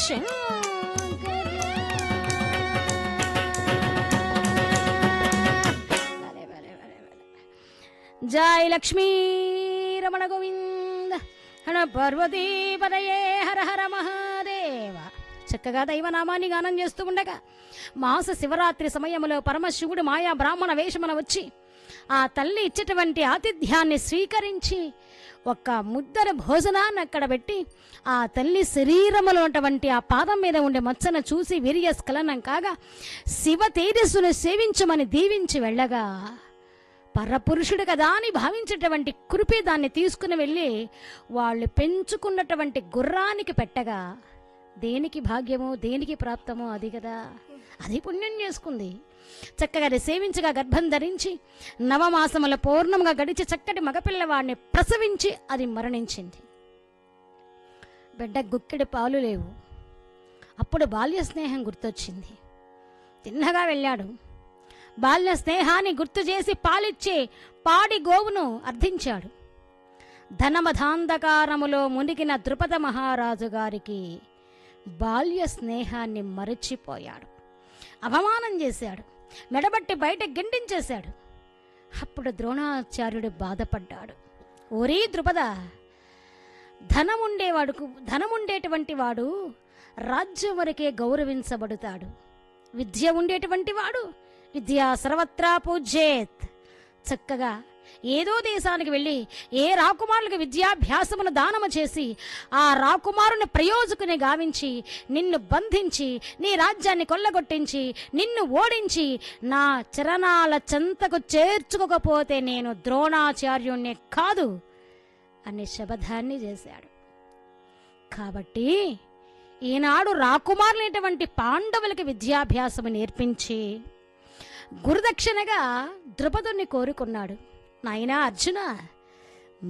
భలే, భలే, భలే, భలే. జై లక్ష్మీ రమణ గోవింద హర పార్వతీ పదయే హర హర మహాదేవ చక్కగా దైవనామాన్ని గానం చేస్తూ ఉండగా మాస శివరాత్రి సమయంలో పరమశివుడు మాయా బ్రాహ్మణ వేషమున వచ్చి ఆ తల్లి ఇచ్చేటువంటి ఆతిథ్యాన్ని స్వీకరించి ఒక ముద్దర భోజనాన్ని అక్కడ పెట్టి ఆ తల్లి శరీరములో ఉన్నటువంటి ఆ పాదం మీద ఉండే మచ్చను చూసి వీర్య స్ఖలనం కాగా శివ తేజస్సును సేవించమని దీవించి వెళ్ళగా పరపురుషుడు కదా అని భావించేటువంటి కురిపి దాన్ని తీసుకుని వెళ్ళి వాళ్ళు పెంచుకున్నటువంటి గుర్రానికి పెట్టగా దేనికి భాగ్యమో దేనికి ప్రాప్తమో అది కదా అది పుణ్యం చేసుకుంది చక్కగా అది సేవించగా గర్భం ధరించి నవమాసముల పూర్ణముగా గడిచి చక్కటి మగపిల్లవాడిని ప్రసవించి అది మరణించింది బిడ్డ గుక్కెడి పాలు లేవు అప్పుడు బాల్య స్నేహం గుర్తొచ్చింది తిన్నగా వెళ్ళాడు బాల్య స్నేహాన్ని గుర్తు చేసి పాలిచ్చే పాడి గోవును అర్థించాడు ధనమధాంధకారములో మునిగిన ద్రుపద మహారాజు గారికి బాల్య స్నేహాన్ని మరచిపోయాడు అవమానం చేశాడు మెడబట్టి బయట గెండించేశాడు అప్పుడు ద్రోణాచార్యుడు బాధపడ్డాడు ఓరీ ద్రుపద ధనముండేవాడుకు ధనముండేటువంటి వాడు రాజ్యం వరకే గౌరవించబడతాడు విద్య ఉండేటువంటి వాడు విద్య సర్వత్రా పూజ్యేత్ చక్కగా ఏదో దేశానికి వెళ్ళి ఏ రాకుమారులకు విద్యాభ్యాసమును దానము చేసి ఆ రాకుమారుని ప్రయోజకుని గావించి నిన్ను బంధించి నీ రాజ్యాన్ని కొల్లగొట్టించి నిన్ను ఓడించి నా చరణాల చెంతకు చేర్చుకోకపోతే నేను ద్రోణాచార్యుణ్ణి కాదు అనే శబదాన్ని చేశాడు కాబట్టి ఈనాడు రాకుమారులైనటువంటి పాండవులకి విద్యాభ్యాసము నేర్పించి గురుదక్షిణగా ద్రుపదుని కోరుకున్నాడు నాయనా అర్జున